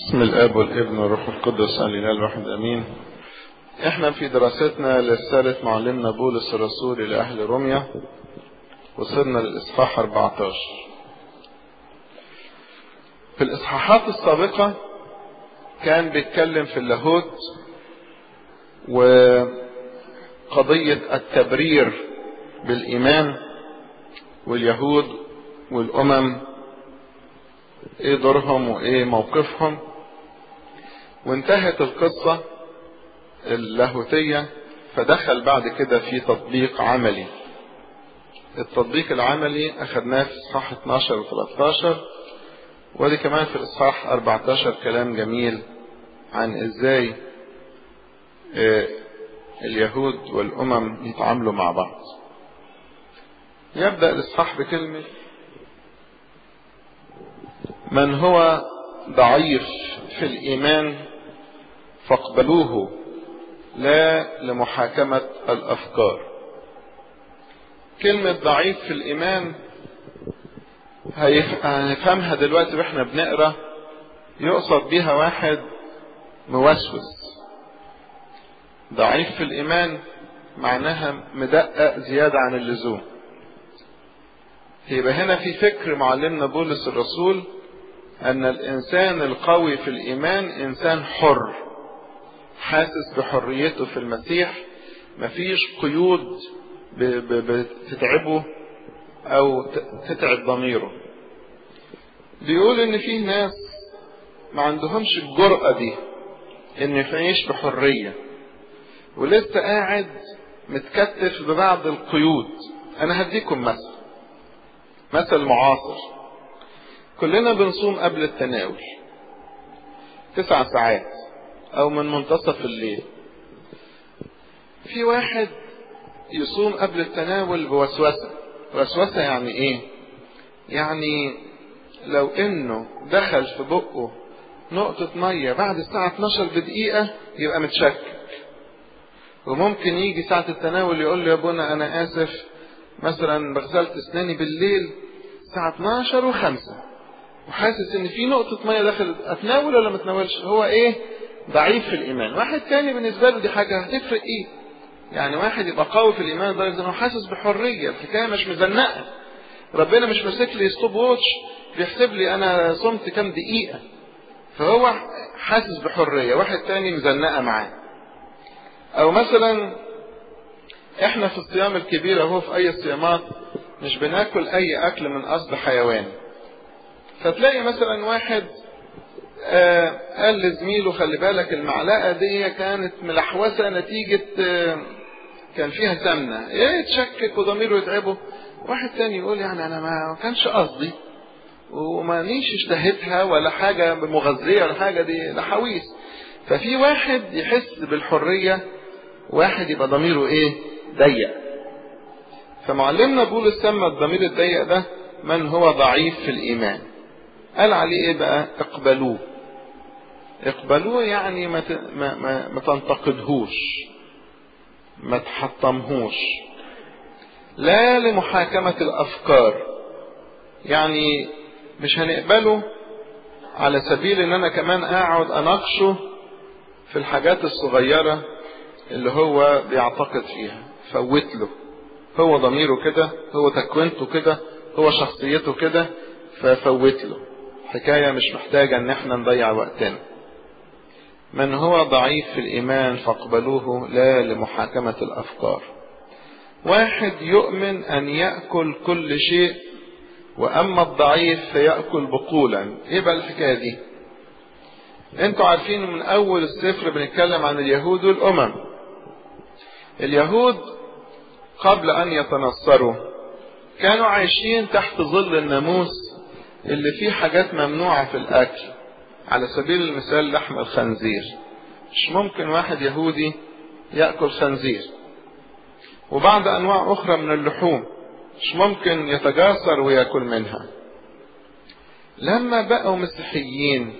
بسم الاب والابن والروح القدس الاله الواحد امين احنا في دراستنا لرسالة معلمنا بولس الرسول الى اهل روميا وصلنا للاصحاح 14 في الاصحاحات السابقة كان بيتكلم في اللاهوت وقضية التبرير بالايمان واليهود والامم ايه دورهم وايه موقفهم وانتهت القصة اللاهوتية فدخل بعد كده في تطبيق عملي التطبيق العملي اخدناه في اصحاح 12 و 13 ودي كمان في الاصحاح 14 كلام جميل عن ازاي اليهود والامم يتعاملوا مع بعض يبدأ الاصحاح بكلمة من هو ضعيف في الايمان فاقبلوه لا لمحاكمة الافكار كلمة ضعيف في الايمان هنفهمها دلوقتي واحنا بنقرا يقصد بيها واحد موسوس ضعيف في الايمان معناها مدقق زيادة عن اللزوم يبقى هنا في فكر معلمنا بولس الرسول ان الانسان القوي في الايمان انسان حر حاسس بحريته في المسيح مفيش قيود بتتعبه او تتعب ضميره بيقول ان في ناس ما عندهمش الجرأة دي ان يعيش بحرية ولسه قاعد متكتف ببعض القيود انا هديكم مثل مثل معاصر كلنا بنصوم قبل التناول تسع ساعات او من منتصف الليل في واحد يصوم قبل التناول بوسوسة وسوسة يعني ايه يعني لو انه دخل في بقه نقطة مية بعد الساعة 12 بدقيقة يبقى متشكك وممكن يجي ساعة التناول يقول لي يا ابونا انا اسف مثلا غسلت اسناني بالليل الساعة 12 و5 وحاسس ان في نقطة مية دخلت اتناول ولا ما اتناولش هو ايه ضعيف في الايمان واحد تاني بالنسبة له دي حاجة هتفرق ايه يعني واحد يبقى قوي في الايمان لدرجة انه حاسس بحرية الحكاية مش مزنقة ربنا مش ماسك لي ستوب ووتش بيحسب لي انا صمت كام دقيقة فهو حاسس بحرية واحد تاني مزنقة معاه او مثلا احنا في الصيام الكبير اهو في اي صيامات مش بناكل اي اكل من اصل حيواني فتلاقي مثلا واحد آه قال لزميله خلي بالك المعلقه دي كانت ملحوسه نتيجه آه كان فيها سمنه ايه يتشكك وضميره يتعبه واحد تاني يقول يعني انا ما كانش قصدي ومانيش اشتهيتها ولا حاجه مغذيه ولا حاجه دي لحويس ففي واحد يحس بالحريه واحد يبقى ضميره ايه ضيق فمعلمنا بولس سمى الضمير الضيق ده من هو ضعيف في الايمان قال عليه ايه بقى اقبلوه اقبلوه يعني ما ما ما, ما تنتقدهوش ما تحطمهوش لا لمحاكمة الافكار يعني مش هنقبله على سبيل ان انا كمان اقعد اناقشه في الحاجات الصغيرة اللي هو بيعتقد فيها فوت له هو ضميره كده هو تكوينته كده هو شخصيته كده ففوت له حكاية مش محتاجة ان احنا نضيع وقتنا من هو ضعيف في الايمان فاقبلوه لا لمحاكمة الافكار واحد يؤمن ان يأكل كل شيء واما الضعيف فيأكل بقولا ايه بقى الحكاية دي انتوا عارفين من اول السفر بنتكلم عن اليهود والامم اليهود قبل ان يتنصروا كانوا عايشين تحت ظل الناموس اللي فيه حاجات ممنوعة في الأكل على سبيل المثال لحم الخنزير مش ممكن واحد يهودي يأكل خنزير وبعض أنواع أخرى من اللحوم مش ممكن يتجاسر ويأكل منها لما بقوا مسيحيين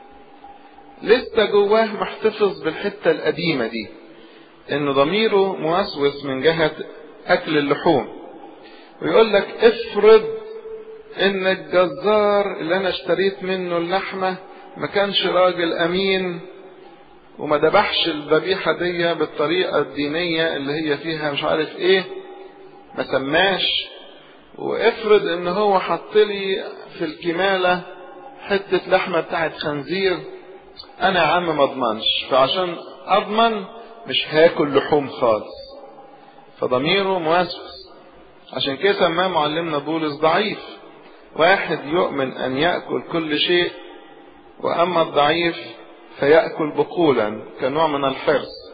لسه جواه محتفظ بالحتة القديمة دي إن ضميره موسوس من جهة أكل اللحوم ويقول لك افرض ان الجزار اللي انا اشتريت منه اللحمة ما كانش راجل امين وما ذبحش الذبيحة دي بالطريقة الدينية اللي هي فيها مش عارف ايه ما سماش وافرض ان هو حط لي في الكمالة حتة لحمة بتاعت خنزير انا يا عم ما اضمنش فعشان اضمن مش هاكل لحوم خالص فضميره موسوس عشان كده سماه معلمنا بولس ضعيف واحد يؤمن ان ياكل كل شيء واما الضعيف فياكل بقولا كنوع من الحرص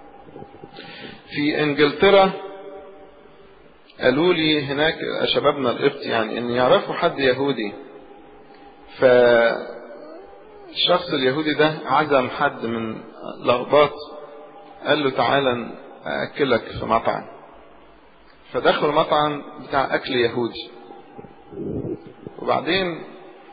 في انجلترا قالوا لي هناك شبابنا القبط يعني ان يعرفوا حد يهودي فالشخص اليهودي ده عزم حد من لغباط قال له تعالى اكلك في مطعم فدخلوا مطعم بتاع اكل يهودي وبعدين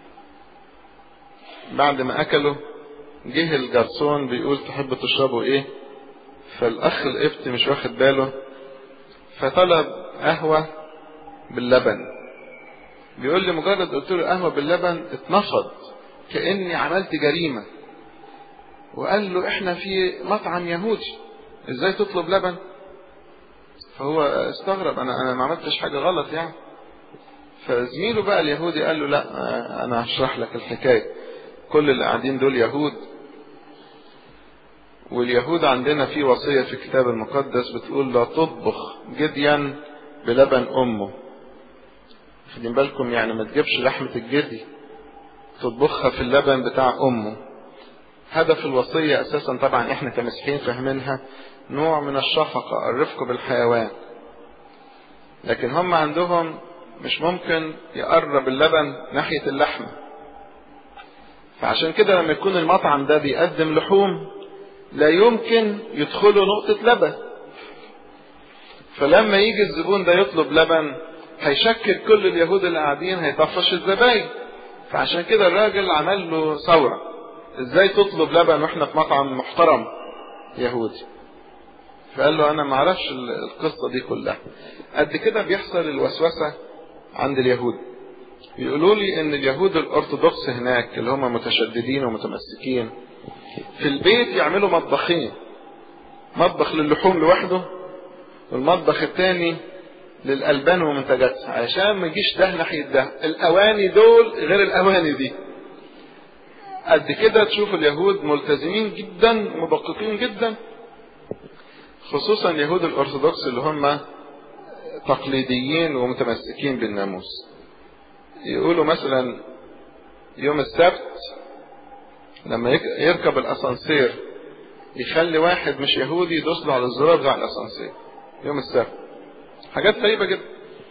بعد ما اكلوا جه الجرسون بيقول تحب تشربوا ايه فالاخ القبط مش واخد باله فطلب قهوة باللبن بيقول لي مجرد قلت له قهوة باللبن اتنفض كأني عملت جريمة وقال له احنا في مطعم يهودي ازاي تطلب لبن فهو استغرب انا انا ما عملتش حاجة غلط يعني فزميله بقى اليهودي قال له لا انا هشرح لك الحكاية كل اللي قاعدين دول يهود واليهود عندنا في وصية في الكتاب المقدس بتقول لا تطبخ جديا بلبن أمه خدين بالكم يعني ما تجيبش لحمة الجدي تطبخها في اللبن بتاع أمه هدف الوصية أساسا طبعا احنا كمسيحيين فاهمينها نوع من الشفقة الرفق بالحيوان لكن هم عندهم مش ممكن يقرب اللبن ناحية اللحمة فعشان كده لما يكون المطعم ده بيقدم لحوم لا يمكن يدخله نقطة لبن فلما يجي الزبون ده يطلب لبن هيشكل كل اليهود اللي قاعدين هيطفش الزباين فعشان كده الراجل عمل له ثورة ازاي تطلب لبن واحنا في مطعم محترم يهودي فقال له انا ما اعرفش القصة دي كلها قد كده بيحصل الوسوسة عند اليهود بيقولوا لي ان اليهود الارثوذكس هناك اللي هم متشددين ومتمسكين في البيت يعملوا مطبخين مطبخ للحوم لوحده والمطبخ الثاني للألبان ومنتجاتها عشان ما يجيش ده ناحية ده الأواني دول غير الأواني دي قد كده تشوف اليهود ملتزمين جدا مدققين جدا خصوصا اليهود الأرثوذكس اللي هم تقليديين ومتمسكين بالناموس يقولوا مثلا يوم السبت لما يركب الاسانسير يخلي واحد مش يهودي يدوس له على الزرار بتاع الاسانسير يوم السبت حاجات غريبه جدا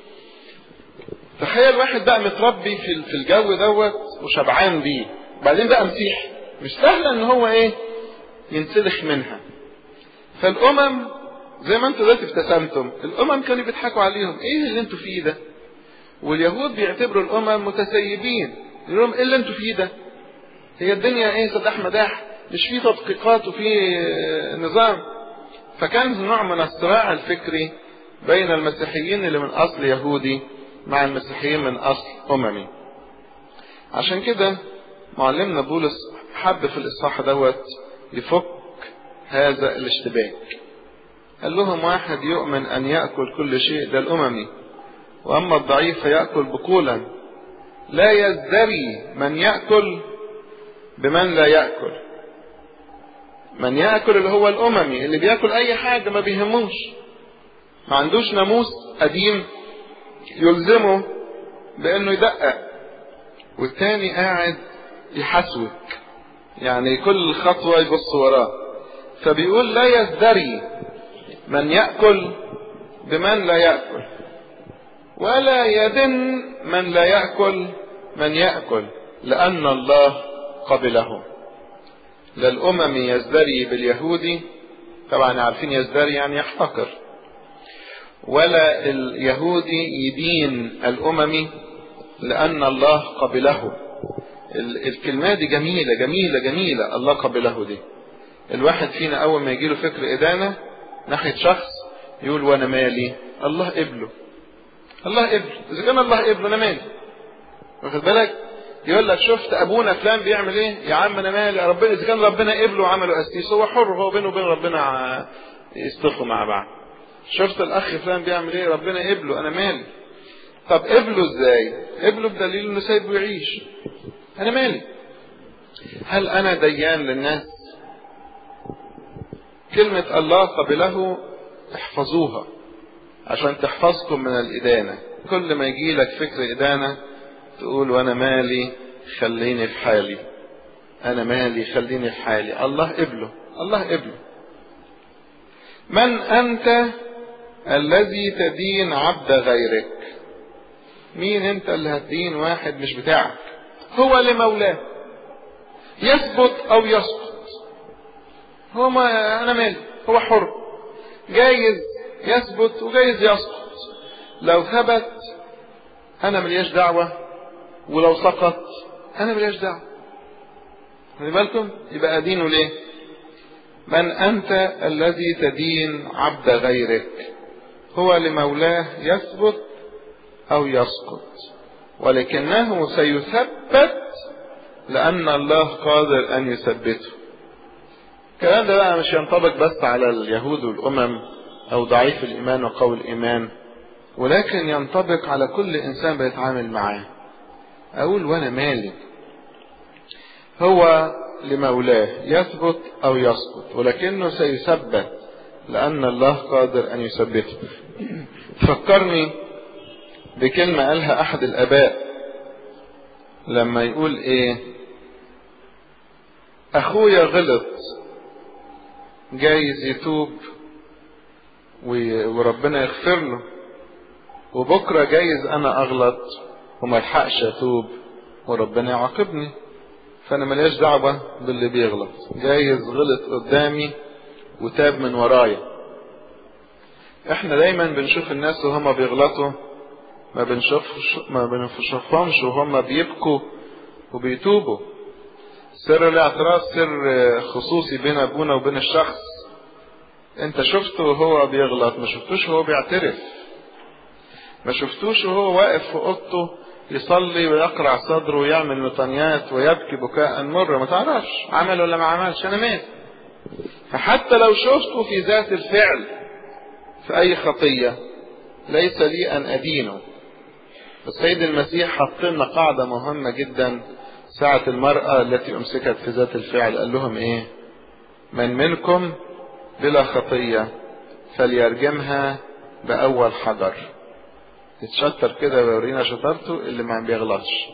تخيل واحد بقى متربي في في الجو دوت وشبعان بيه بعدين بقى مسيح مش سهل ان هو ايه ينسلخ منها فالامم زي ما انتوا دلوقتي ابتسمتم الامم كانوا بيضحكوا عليهم ايه اللي انتوا فيه ده واليهود بيعتبروا الامم متسيبين يقول لهم ايه اللي انتوا فيه ده هي الدنيا ايه سداح مداح مش في تدقيقات وفي نظام فكان نوع من الصراع الفكري بين المسيحيين اللي من اصل يهودي مع المسيحيين من اصل اممي عشان كده معلمنا بولس حب في الاصحاح دوت يفك هذا الاشتباك قال لهم واحد يؤمن ان ياكل كل شيء ده الاممي واما الضعيف فياكل بقولا لا يزدري من ياكل بمن لا ياكل من ياكل اللي هو الاممي اللي بياكل اي حاجه ما بيهموش ما عندوش ناموس قديم يلزمه بانه يدقق والتاني قاعد يحسوك يعني كل خطوه يبص وراه فبيقول لا يزدري من ياكل بمن لا ياكل ولا يدن من لا ياكل من ياكل لان الله قبله لا الأمم يزدري باليهودي طبعا عارفين يزدري يعني يحتقر ولا اليهودي يدين الأممي لأن الله قبله الكلمة دي جميلة جميلة جميلة الله قبله دي الواحد فينا أول ما يجيله فكر إدانة ناحية شخص يقول وأنا مالي الله قبله الله قبله إذا كان الله قبله أنا مالي واخد بالك يقول لك شفت ابونا فلان بيعمل ايه يا عم انا مالي ربنا اذا كان ربنا قبله وعمله قسيس هو حر هو بينه وبين ربنا يصطفوا مع بعض شفت الاخ فلان بيعمل ايه ربنا قبله انا مالي طب قبله ازاي قبله بدليل انه سايبه يعيش انا مالي هل انا ديان للناس كلمة الله قبله احفظوها عشان تحفظكم من الإدانة كل ما يجي لك فكر إدانة تقول وأنا مالي خليني في حالي أنا مالي خليني في حالي الله قبله الله قبله من أنت الذي تدين عبد غيرك مين أنت اللي هتدين واحد مش بتاعك هو لمولاه يثبت أو يسقط هو ما أنا مالي هو حر جايز يثبت وجايز يسقط لو ثبت انا ملياش دعوه ولو سقط انا ملياش دعوه خلي بالكم يبقى ادينه ليه من انت الذي تدين عبد غيرك هو لمولاه يثبت او يسقط ولكنه سيثبت لان الله قادر ان يثبته الكلام ده بقى مش ينطبق بس على اليهود والامم او ضعيف الايمان وقوي الايمان ولكن ينطبق على كل انسان بيتعامل معاه اقول وانا مالي هو لمولاه يثبت او يسقط ولكنه سيثبت لان الله قادر ان يثبته فكرني بكلمة قالها احد الاباء لما يقول ايه اخويا غلط جايز يتوب وربنا يغفر له وبكرة جايز أنا أغلط وما الحقش أتوب وربنا يعاقبني فأنا ملياش دعوة باللي بيغلط جايز غلط قدامي وتاب من ورايا احنا دايما بنشوف الناس وهم بيغلطوا ما بنشوفش ما بنشوفهمش وهم بيبكوا وبيتوبوا سر الاعتراف سر خصوصي بين ابونا وبين الشخص انت شفته وهو بيغلط ما شفتوش وهو بيعترف ما شفتوش وهو واقف في اوضته يصلي ويقرع صدره ويعمل مطنيات ويبكي بكاء مر ما تعرفش عمل ولا ما عملش انا مات فحتى لو شفته في ذات الفعل في اي خطية ليس لي ان ادينه السيد المسيح حط لنا قاعدة مهمة جدا ساعة المرأة التي امسكت في ذات الفعل قال لهم ايه من منكم بلا خطية فليرجمها بأول حجر يتشطر كده ويورينا شطارته اللي ما بيغلطش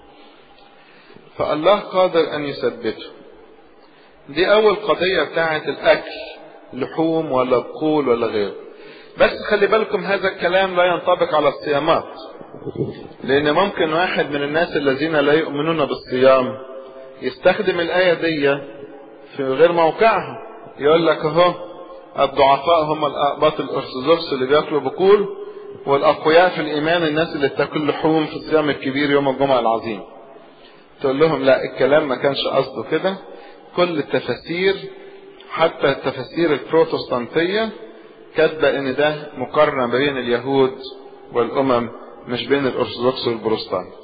فالله قادر أن يثبته دي أول قضية بتاعة الأكل لحوم ولا بقول ولا غيره بس خلي بالكم هذا الكلام لا ينطبق على الصيامات لأن ممكن واحد من الناس الذين لا يؤمنون بالصيام يستخدم الآية دي في غير موقعها يقول لك اهو الضعفاء هم الأقباط الأرثوذكس اللي بياكلوا بقول والأقوياء في الإيمان الناس اللي بتاكل لحوم في الصيام الكبير يوم الجمعة العظيم تقول لهم لا الكلام ما كانش قصده كده كل التفاسير حتى التفاسير البروتستانتية كاتبة ان ده مقارنة بين اليهود والأمم مش بين الأرثوذكس والبروتستانت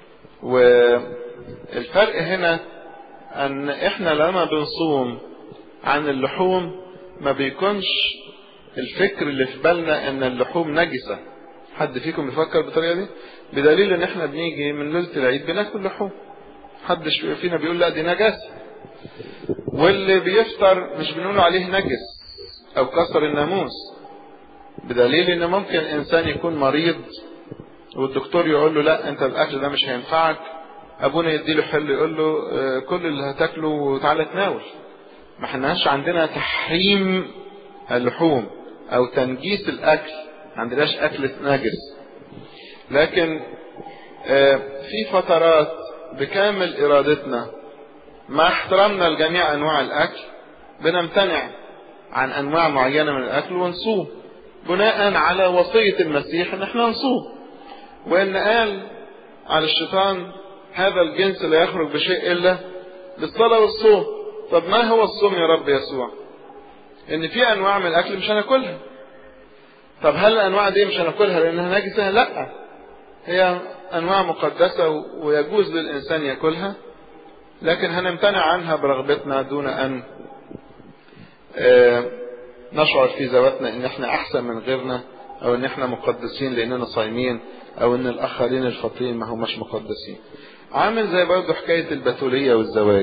والفرق هنا ان احنا لما بنصوم عن اللحوم ما بيكونش الفكر اللي في بالنا ان اللحوم نجسة حد فيكم بيفكر بالطريقة دي بدليل ان احنا بنيجي من ليلة العيد بناكل لحوم حدش فينا بيقول لا دي نجاسة واللي بيفطر مش بنقول عليه نجس او كسر الناموس بدليل ان ممكن انسان يكون مريض والدكتور يقول له لا انت الاكل ده مش هينفعك ابونا يديله حل يقول له كل اللي هتاكله وتعالى تناول ما احناش عندنا تحريم اللحوم او تنجيس الاكل ما عندناش اكل نجس لكن في فترات بكامل ارادتنا مع احترامنا لجميع انواع الاكل بنمتنع عن انواع معينه من الاكل ونصوم بناء على وصيه المسيح ان احنا نصوم وان قال على الشيطان هذا الجنس لا يخرج بشيء الا بالصلاه والصوم طب ما هو الصوم يا رب يسوع ان في انواع من الاكل مش هناكلها طب هل الانواع دي مش هناكلها لانها نجسه لا هي أنواع مقدسة ويجوز للإنسان يأكلها لكن هنمتنع عنها برغبتنا دون أن نشعر في ذواتنا ان احنا احسن من غيرنا او ان احنا مقدسين لاننا صايمين او ان الاخرين الفاطرين ما هماش مقدسين عامل زي برضه حكاية البتولية والزواج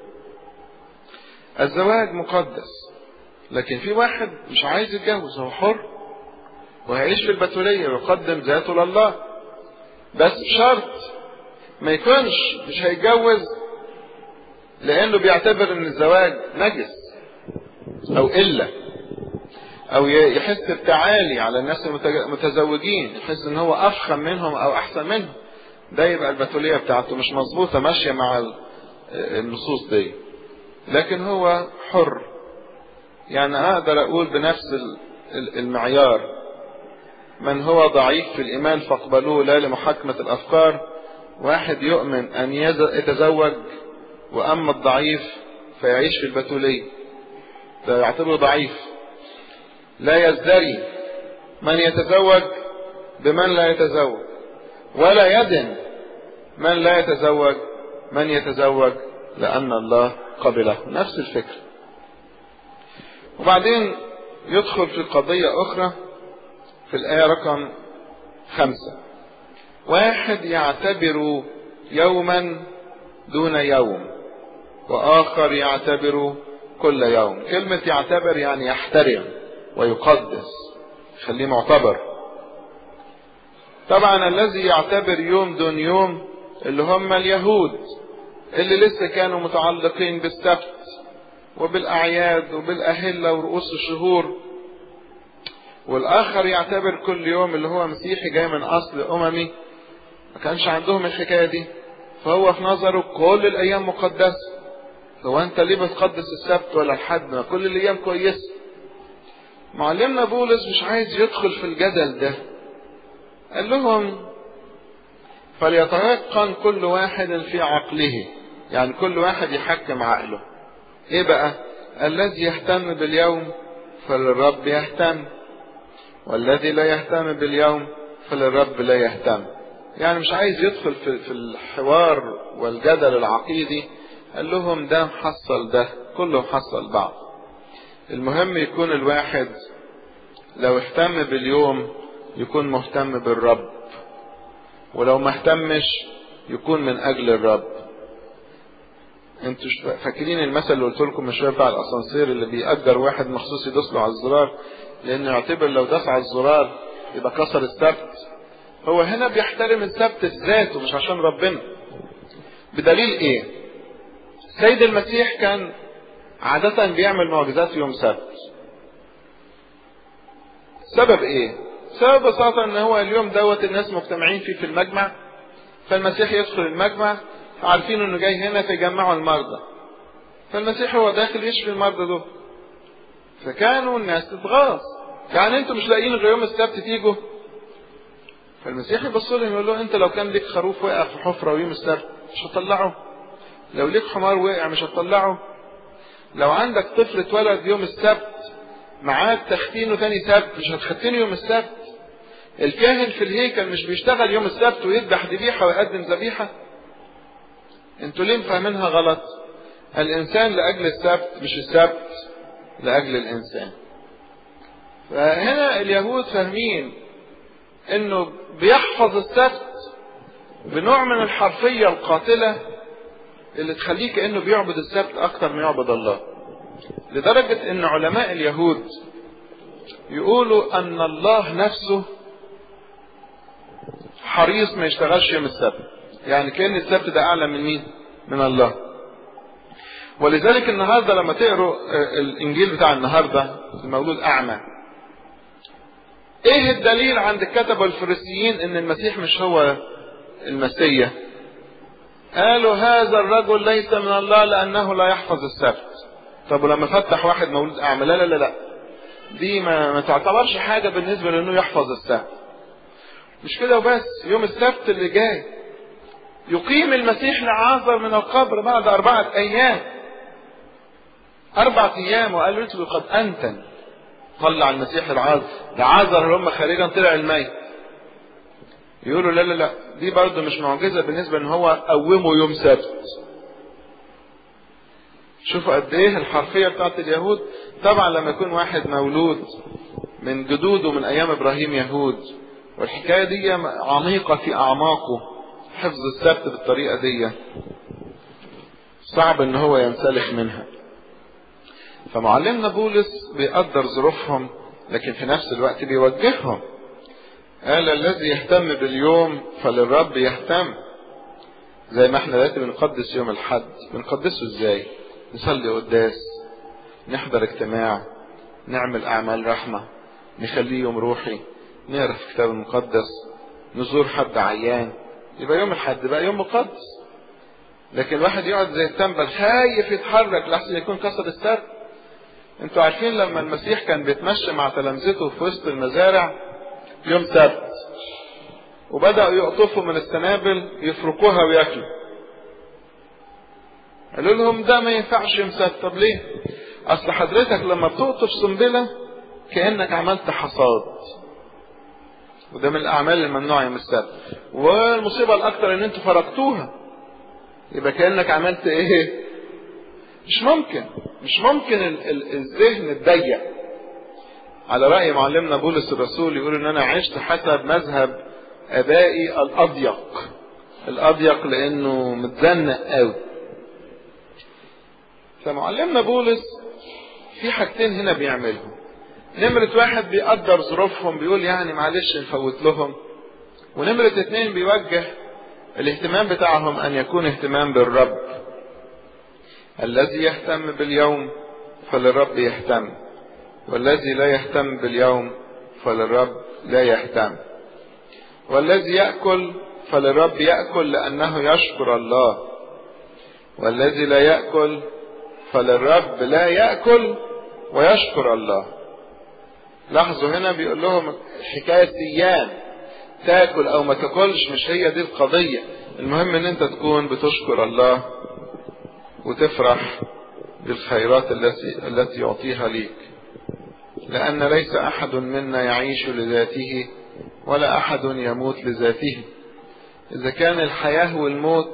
الزواج مقدس لكن في واحد مش عايز يتجوز هو حر وهيعيش في البتولية ويقدم ذاته لله بس بشرط ما يكونش مش هيتجوز لانه بيعتبر ان الزواج نجس او إلا او يحس بتعالي على الناس المتزوجين يحس ان هو افخم منهم او احسن منهم ده يبقى البتولية بتاعته مش مظبوطة ماشية مع النصوص دي لكن هو حر يعني اقدر اقول بنفس المعيار من هو ضعيف في الايمان فاقبلوه لا لمحاكمة الافكار واحد يؤمن ان يتزوج واما الضعيف فيعيش في البتوليه ده يعتبره ضعيف لا يزدري من يتزوج بمن لا يتزوج ولا يدن من لا يتزوج من يتزوج لأن الله قبله نفس الفكر وبعدين يدخل في قضية أخرى في الآية رقم خمسة واحد يعتبر يوما دون يوم وآخر يعتبر كل يوم كلمة يعتبر يعني يحترم ويقدس خليه معتبر طبعا الذي يعتبر يوم دون يوم اللي هم اليهود اللي لسه كانوا متعلقين بالسبت وبالأعياد وبالأهلة ورؤوس الشهور والآخر يعتبر كل يوم اللي هو مسيحي جاي من أصل أممي ما كانش عندهم الحكاية دي فهو في نظره كل الأيام مقدسة هو انت ليه بتقدس السبت ولا الحد ما كل الايام كويسه معلمنا بولس مش عايز يدخل في الجدل ده قال لهم فليتيقن كل واحد في عقله يعني كل واحد يحكم عقله ايه بقى الذي يهتم باليوم فللرب يهتم والذي لا يهتم باليوم فللرب لا يهتم يعني مش عايز يدخل في الحوار والجدل العقيدي قال لهم ده محصل ده كله محصل بعض المهم يكون الواحد لو اهتم باليوم يكون مهتم بالرب ولو ما اهتمش يكون من اجل الرب انتوا فاكرين المثل اللي قلت لكم من شويه بتاع الاسانسير اللي بيأجر واحد مخصوص يدوس له على الزرار لانه يعتبر لو داس على الزرار يبقى كسر السبت هو هنا بيحترم السبت ذاته مش عشان ربنا بدليل ايه سيد المسيح كان عادة بيعمل معجزات يوم سبت سبب ايه سبب ببساطة ان هو اليوم دوت الناس مجتمعين فيه في المجمع فالمسيح يدخل المجمع عارفين انه جاي هنا فيجمعوا المرضى فالمسيح هو داخل يشفي المرضى دول فكانوا الناس تتغاظ يعني انتوا مش لاقيين غير يوم السبت تيجوا فالمسيح يبص لهم يقول له انت لو كان ليك خروف وقع في حفره ويوم السبت مش هتطلعه لو ليك حمار وقع مش هتطلعه لو عندك طفل اتولد يوم السبت معاك تختينه تاني سبت مش هتختينه يوم السبت الكاهن في الهيكل مش بيشتغل يوم السبت ويذبح ذبيحه ويقدم ذبيحه انتوا ليه فاهمينها غلط الانسان لاجل السبت مش السبت لاجل الانسان فهنا اليهود فاهمين انه بيحفظ السبت بنوع من الحرفيه القاتله اللي تخليه كانه بيعبد السبت اكتر ما يعبد الله لدرجه ان علماء اليهود يقولوا ان الله نفسه حريص ما يشتغلش يوم السبت يعني كان السبت ده اعلى من مين من الله ولذلك النهارده لما تقروا الانجيل بتاع النهارده المولود اعمى ايه الدليل عند الكتبه الفريسيين ان المسيح مش هو المسيح قالوا هذا الرجل ليس من الله لانه لا يحفظ السبت طب ولما فتح واحد مولود اعمى لا لا لا لا دي ما, ما تعتبرش حاجه بالنسبه لانه يحفظ السبت مش كده وبس يوم السبت اللي جاي يقيم المسيح لعازر من القبر بعد أربعة أيام أربعة أيام وقال له قد أنتن طلع المسيح العازر لعازر اللي هم خارجا طلع الميت يقولوا لا لا لا دي برضه مش معجزة بالنسبة ان هو قومه يوم سبت شوفوا قد ايه الحرفية بتاعت اليهود طبعا لما يكون واحد مولود من جدوده من ايام ابراهيم يهود والحكاية دي عميقة في اعماقه حفظ السبت بالطريقة دي صعب ان هو ينسلخ منها فمعلمنا بولس بيقدر ظروفهم لكن في نفس الوقت بيوجههم قال الذي يهتم باليوم فللرب يهتم زي ما احنا دلوقتي بنقدس يوم الحد بنقدسه ازاي نصلي قداس نحضر اجتماع نعمل اعمال رحمه نخليه يوم روحي نقرا في الكتاب المقدس نزور حد عيان يبقى يوم الحد بقى يوم مقدس لكن الواحد يقعد زي التنبل خايف يتحرك لحسن يكون كسر السر انتوا عارفين لما المسيح كان بيتمشى مع تلامذته في وسط المزارع يوم سبت وبدأوا يقطفوا من السنابل يفركوها وياكلوا قالوا لهم ده ما ينفعش يوم سبت طب ليه اصل حضرتك لما بتقطف سنبلة كأنك عملت حصاد وده من الاعمال الممنوعة يوم السبت والمصيبة الاكتر ان انتوا فرقتوها يبقى كأنك عملت ايه مش ممكن مش ممكن ال- ال- الذهن الضيق على رأي معلمنا بولس الرسول يقول ان انا عشت حسب مذهب ابائي الاضيق الاضيق لانه متزنق قوي فمعلمنا بولس في حاجتين هنا بيعملهم نمرة واحد بيقدر ظروفهم بيقول يعني معلش نفوت لهم ونمرة اتنين بيوجه الاهتمام بتاعهم ان يكون اهتمام بالرب الذي يهتم باليوم فللرب يهتم والذي لا يهتم باليوم فللرب لا يهتم والذي يأكل فللرب يأكل لأنه يشكر الله والذي لا يأكل فللرب لا يأكل ويشكر الله لاحظوا هنا بيقول لهم حكاية سيان تاكل او ما تاكلش مش هي دي القضية المهم ان انت تكون بتشكر الله وتفرح بالخيرات التي التي يعطيها ليك لأن ليس أحد منا يعيش لذاته ولا أحد يموت لذاته إذا كان الحياة والموت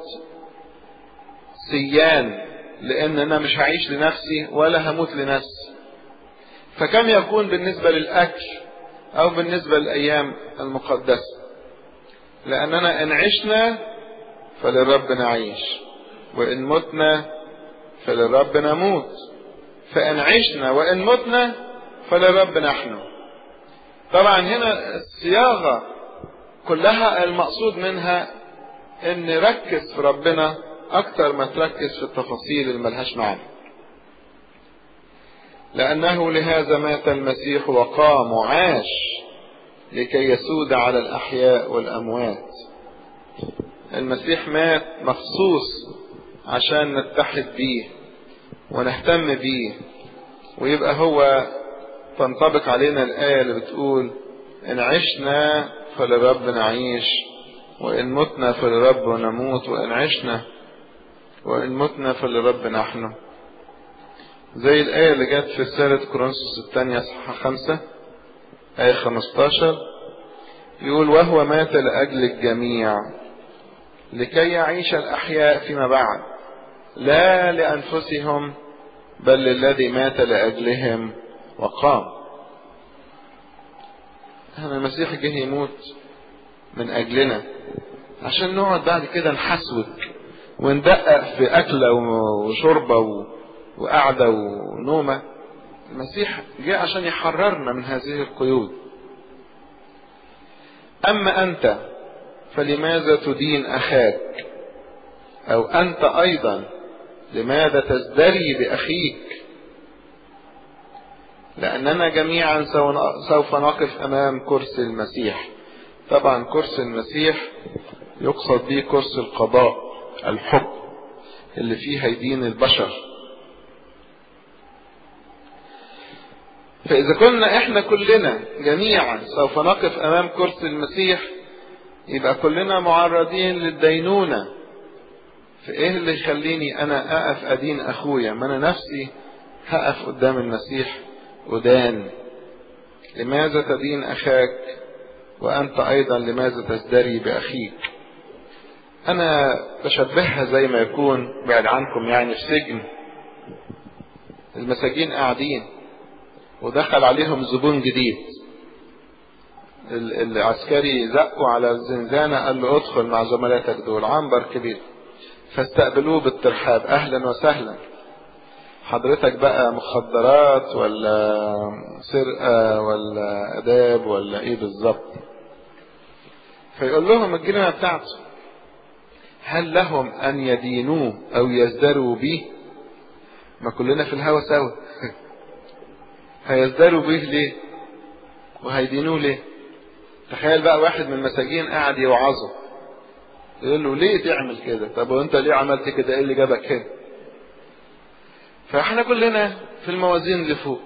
سيان لأن أنا مش هعيش لنفسي ولا هموت لنفسي فكم يكون بالنسبة للأكل أو بالنسبة للأيام المقدسة لأننا إن عشنا فللرب نعيش وإن متنا فللرب نموت فإن عشنا وإن متنا فللرب نحن طبعا هنا الصياغة كلها المقصود منها ان نركز في ربنا اكتر ما تركز في التفاصيل اللي ملهاش معنى لانه لهذا مات المسيح وقام وعاش لكي يسود على الاحياء والاموات المسيح مات مخصوص عشان نتحد بيه ونهتم بيه ويبقى هو تنطبق علينا الآية اللي بتقول إن عشنا فلرب نعيش وإن متنا فلرب نموت وإن عشنا وإن متنا فلرب نحن زي الآية اللي جت في رسالة كورنثوس الثانية صحة خمسة آية 15 يقول وهو مات لأجل الجميع لكي يعيش الأحياء فيما بعد لا لأنفسهم بل للذي مات لأجلهم وقام احنا المسيح جه يموت من أجلنا عشان نقعد بعد كده نحسوك وندقق في أكلة وشربة وقعدة ونومة المسيح جه عشان يحررنا من هذه القيود أما أنت فلماذا تدين أخاك أو أنت أيضا لماذا تزدري بأخيك لأننا جميعا سوف نقف أمام كرسي المسيح طبعا كرسي المسيح يقصد به كرسي القضاء الحكم اللي فيه هيدين البشر فإذا كنا إحنا كلنا جميعا سوف نقف أمام كرسي المسيح يبقى كلنا معرضين للدينونة فإيه اللي يخليني أنا أقف أدين أخويا ما أنا نفسي هقف قدام المسيح أدان لماذا تدين أخاك وأنت أيضا لماذا تزدري بأخيك أنا بشبهها زي ما يكون بعد عنكم يعني في سجن المساجين قاعدين ودخل عليهم زبون جديد العسكري زقوا على الزنزانة قال له ادخل مع زملاتك دول عنبر كبير فاستقبلوه بالترحاب اهلا وسهلا حضرتك بقى مخدرات ولا سرقة ولا اداب ولا ايه بالظبط فيقول لهم الجنة بتاعته هل لهم ان يدينوه او يزدروا به ما كلنا في الهوا سوا هيزدروا به ليه وهيدينوه ليه تخيل بقى واحد من المساجين قاعد يوعظه يقول له ليه تعمل كده طب وانت ليه عملت كده ايه اللي جابك هنا فاحنا كلنا في الموازين اللي فوق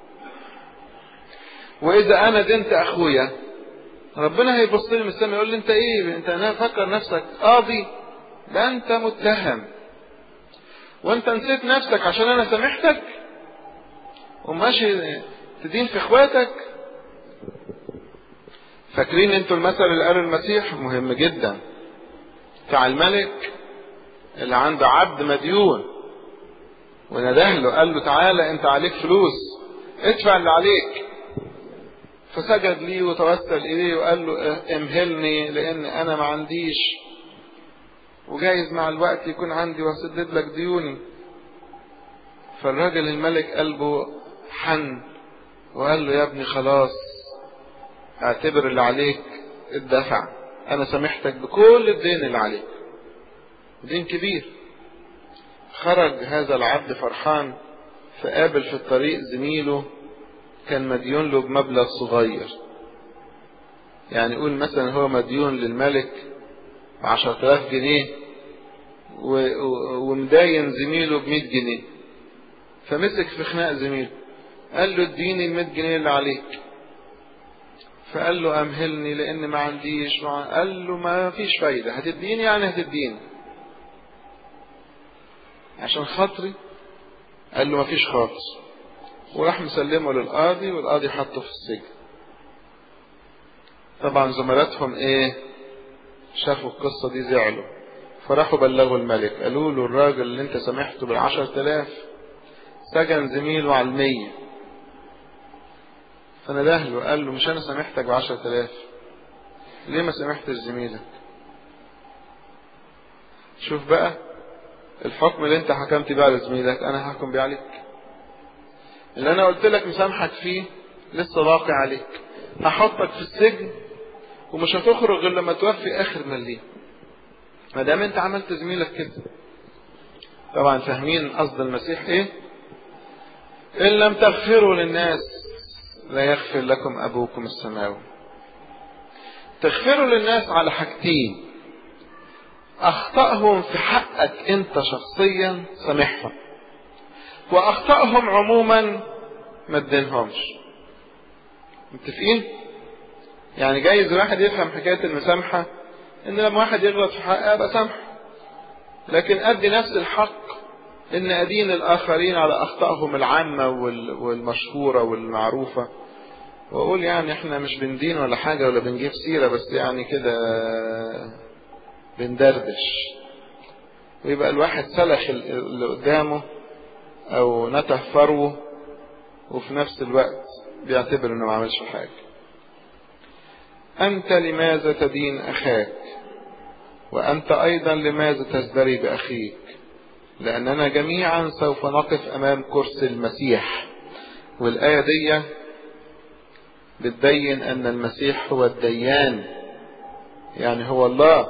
واذا انا دنت اخويا ربنا هيبص لي من السماء يقول لي انت ايه انت فكر نفسك قاضي ده انت متهم وانت نسيت نفسك عشان انا سامحتك وماشي تدين في اخواتك فاكرين انتوا المثل اللي قاله المسيح مهم جدا بتاع الملك اللي عنده عبد مديون ونده له قال له تعالى انت عليك فلوس ادفع اللي عليك فسجد ليه وتوسل اليه وقال له امهلني لان انا ما عنديش وجايز مع الوقت يكون عندي واسدد لك ديوني فالراجل الملك قلبه حن وقال له يا ابني خلاص اعتبر اللي عليك الدفع انا سامحتك بكل الدين اللي عليك دين كبير خرج هذا العبد فرحان فقابل في الطريق زميله كان مديون له بمبلغ صغير يعني قول مثلا هو مديون للملك بعشرة آلاف جنيه ومداين زميله بمئة جنيه فمسك في خناق زميله قال له اديني المئة جنيه اللي عليك فقال له امهلني لان ما عنديش مع... قال له ما فيش فايدة هتديني يعني هتديني عشان خاطري قال له ما فيش خالص وراح مسلمه للقاضي والقاضي حطه في السجن طبعا زملاتهم ايه شافوا القصة دي زعلوا فراحوا بلغوا الملك قالوا له الراجل اللي انت سامحته بالعشر تلاف سجن زميله على المية فنده له قال له مش انا سامحتك بعشر تلاف ليه ما سامحتش زميلك شوف بقى الحكم اللي انت حكمت بيه على زميلك انا هحكم بيه عليك اللي انا قلت لك مسامحك فيه لسه باقي عليك هحطك في السجن ومش هتخرج غير لما توفي اخر مليم ما دام انت عملت زميلك كده طبعا فاهمين قصد المسيح ايه ان لم تغفروا للناس لا يغفر لكم ابوكم السماوي تغفروا للناس على حاجتين اخطأهم في حقك انت شخصيا سامحهم واخطأهم عموما ما تدينهمش متفقين يعني جايز واحد يفهم حكاية المسامحة ان لما واحد يغلط في حقه ابقى سامحه لكن ادي نفس الحق ان ادين الاخرين على اخطائهم العامة والمشهورة والمعروفة واقول يعني احنا مش بندين ولا حاجة ولا بنجيب سيرة بس يعني كده بندردش ويبقى الواحد سلخ اللي قدامه او نته فروه وفي نفس الوقت بيعتبر انه ما عملش حاجة انت لماذا تدين اخاك وانت ايضا لماذا تزدري باخيك لاننا جميعا سوف نقف امام كرسي المسيح والايه دي بتبين ان المسيح هو الديان يعني هو الله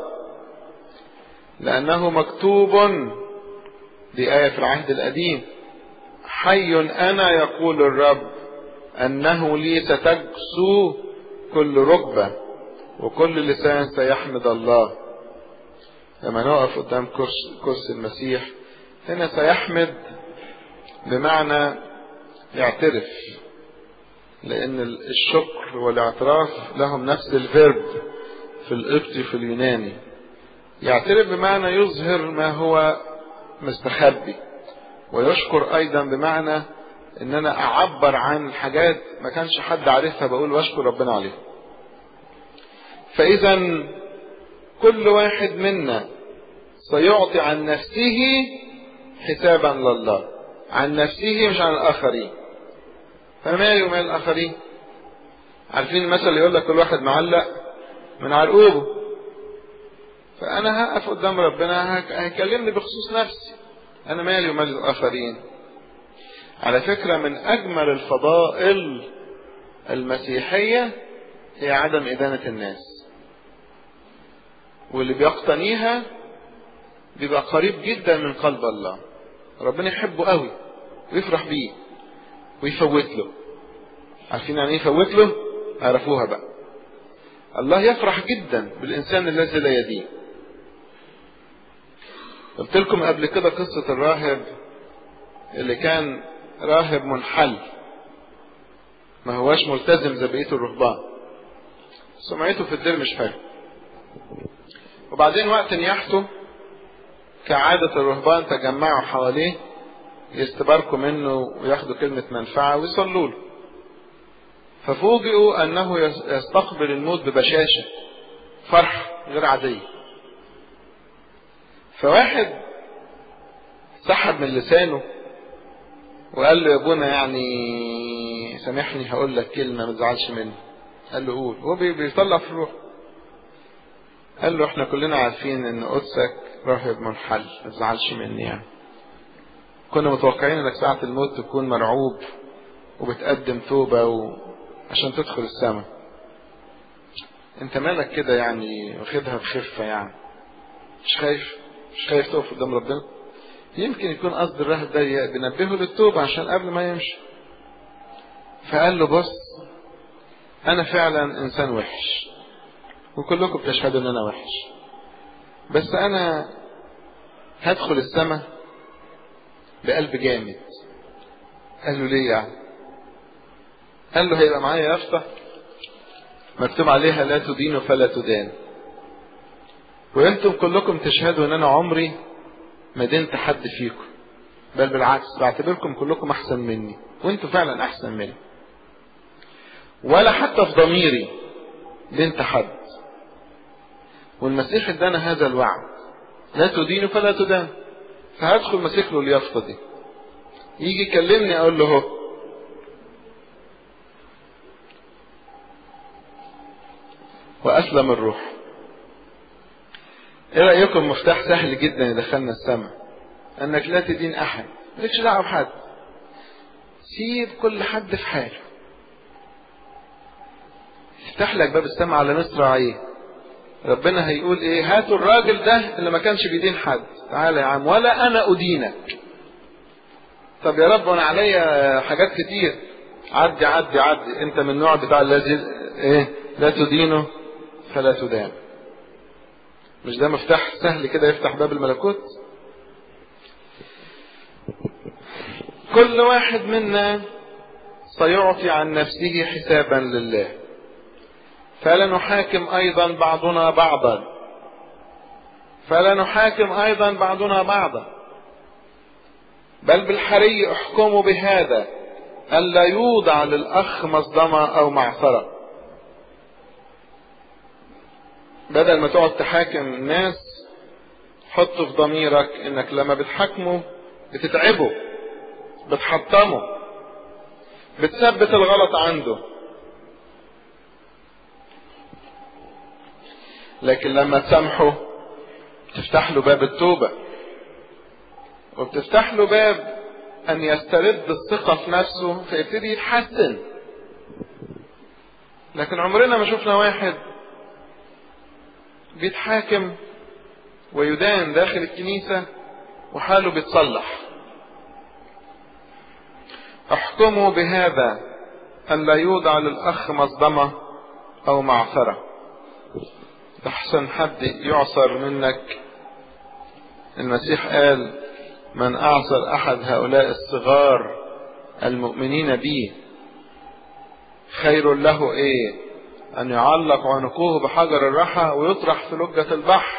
لانه مكتوب دي ايه في العهد القديم حي انا يقول الرب انه لي ستجسو كل ركبه وكل لسان سيحمد الله لما نقف قدام كرسي, كرسي المسيح هنا سيحمد بمعنى يعترف لان الشكر والاعتراف لهم نفس الفيرب في القبطي في اليوناني يعترف بمعنى يظهر ما هو مستخبي ويشكر ايضا بمعنى ان انا اعبر عن حاجات ما كانش حد عارفها بقول واشكر ربنا عليها فإذا كل واحد منا سيعطي عن نفسه حسابا لله عن نفسه مش عن الآخرين فما يمال الآخرين عارفين المثل يقول لك كل واحد معلق من عرقوبه فأنا هقف قدام ربنا هيكلمني بخصوص نفسي أنا مالي ومال الآخرين على فكرة من أجمل الفضائل المسيحية هي عدم إدانة الناس واللي بيقتنيها بيبقى قريب جدا من قلب الله ربنا يحبه قوي ويفرح بيه ويفوت له عارفين يعني ايه يفوت له عرفوها بقى الله يفرح جدا بالإنسان الذي لا يدين قلت لكم قبل كده قصة الراهب اللي كان راهب منحل ما هواش ملتزم زي بقية الرهبان سمعته في الدير مش حلو وبعدين وقت نياحته كعادة الرهبان تجمعوا حواليه يستباركوا منه وياخدوا كلمة منفعة ويصلوا له ففوجئوا أنه يستقبل الموت ببشاشة فرح غير عادية فواحد سحب من لسانه وقال له يا ابونا يعني سامحني هقول لك كلمة ما تزعلش مني قال له قول هو بيطلع في الروح قال له احنا كلنا عارفين ان قدسك راهب منحل ما تزعلش مني يعني كنا متوقعين انك ساعة الموت تكون مرعوب وبتقدم توبة و... عشان تدخل السماء انت مالك كده يعني واخدها بخفة يعني مش خايف مش خايف تقف قدام ربنا يمكن يكون قصد الراهب ده بينبهه للتوبة عشان قبل ما يمشي فقال له بص انا فعلا انسان وحش وكلكم بتشهدوا ان انا وحش بس انا هدخل السماء بقلب جامد قال له ليه يعني قال له هيبقى معايا يافطة مكتوب عليها لا تدين فلا تدان وانتم كلكم تشهدوا ان انا عمري ما دنت حد فيكم بل بالعكس بعتبركم كلكم احسن مني وانتم فعلا احسن مني ولا حتى في ضميري دنت حد والمسيح ادانا هذا الوعد لا تدين فلا تدان فهدخل ماسك له اليافطه دي يجي يكلمني اقول له هو واسلم الروح ايه رايكم مفتاح سهل جدا يدخلنا السماء انك لا تدين احد مالكش دعوه بحد سيب كل حد في حاله يفتح لك باب السماء على مصراعيه ربنا هيقول ايه هاتوا الراجل ده اللي ما كانش بيدين حد تعالى يا عم ولا انا ادينك طب يا رب انا عليا حاجات كتير عدي عدي عدي انت من النوع بتاع الذي ايه لا تدينه فلا تدان مش ده مفتاح سهل كده يفتح باب الملكوت كل واحد منا سيعطي عن نفسه حسابا لله فلا نحاكم ايضا بعضنا بعضا فلا نحاكم ايضا بعضنا بعضا بل بالحري احكموا بهذا الا يوضع للاخ مصدمه او معصره بدل ما تقعد تحاكم الناس حط في ضميرك انك لما بتحاكمه بتتعبه بتحطمه بتثبت الغلط عنده لكن لما تسامحه تفتح له باب التوبة وبتفتح له باب ان يسترد الثقة في نفسه فيبتدي يتحسن لكن عمرنا ما شفنا واحد بيتحاكم ويدان داخل الكنيسة وحاله بيتصلح احكموا بهذا أن لا يوضع للأخ مصدمة أو معثرة أحسن حد يعصر منك المسيح قال من أعصر أحد هؤلاء الصغار المؤمنين بي خير له إيه أن يعلق عنقه بحجر الرحى ويطرح في لجة البحر